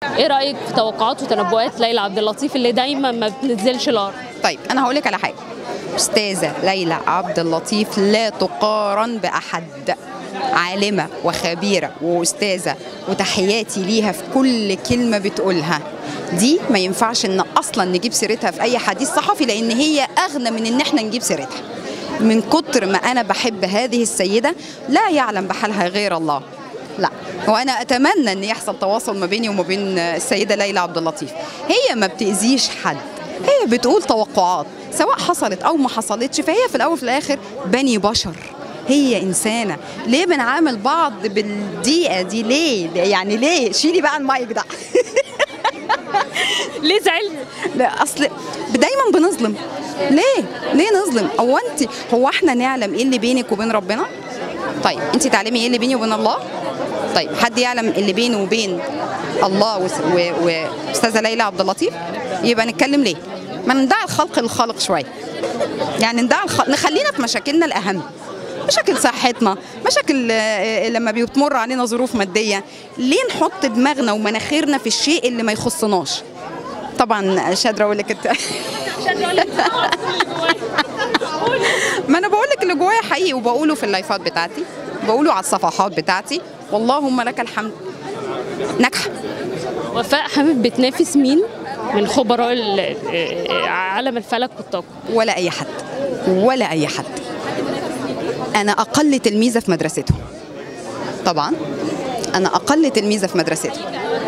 ايه رايك في توقعات وتنبؤات ليلى عبد اللطيف اللي دايما ما بتنزلش الارض طيب انا هقول لك على حاجه استاذه ليلى عبد اللطيف لا تقارن باحد عالمه وخبيره واستاذه وتحياتي ليها في كل كلمه بتقولها دي ما ينفعش ان اصلا نجيب سيرتها في اي حديث صحفي لان هي اغنى من ان احنا نجيب سيرتها من كتر ما انا بحب هذه السيده لا يعلم بحالها غير الله لا وانا اتمنى ان يحصل تواصل ما بيني وما بين السيده ليلى عبد اللطيف هي ما بتاذيش حد هي بتقول توقعات سواء حصلت او ما حصلتش فهي في الاول وفي الاخر بني بشر هي انسانه ليه بنعامل بعض بالدقيقه دي ليه يعني ليه شيلي بقى المايك ده ليه زعلت لا اصل دايما بنظلم ليه ليه نظلم هو انت هو احنا نعلم ايه اللي بينك وبين ربنا طيب انت تعلمي ايه اللي بيني وبين الله طيب حد يعلم اللي بينه وبين الله وس- و- واستاذه ليلى عبد اللطيف يبقى نتكلم ليه ما ندعي الخلق للخالق شويه يعني ندعي الخ... نخلينا في مشاكلنا الاهم مشاكل صحتنا مشاكل آه، لما بتمر علينا ظروف ماديه ليه نحط دماغنا ومناخيرنا في الشيء اللي ما يخصناش طبعا مش قادره اقول لك انت ما انا بقول لك اللي جوايا حقيقي وبقوله في اللايفات بتاعتي بقوله على الصفحات بتاعتي واللهم لك الحمد ناجحه وفاء حامد بتنافس مين من خبراء ال- آه، عالم الفلك والطاقه ولا اي حد ولا اي حد انا اقل تلميذه في مدرستهم طبعا انا اقل تلميذه في مدرستهم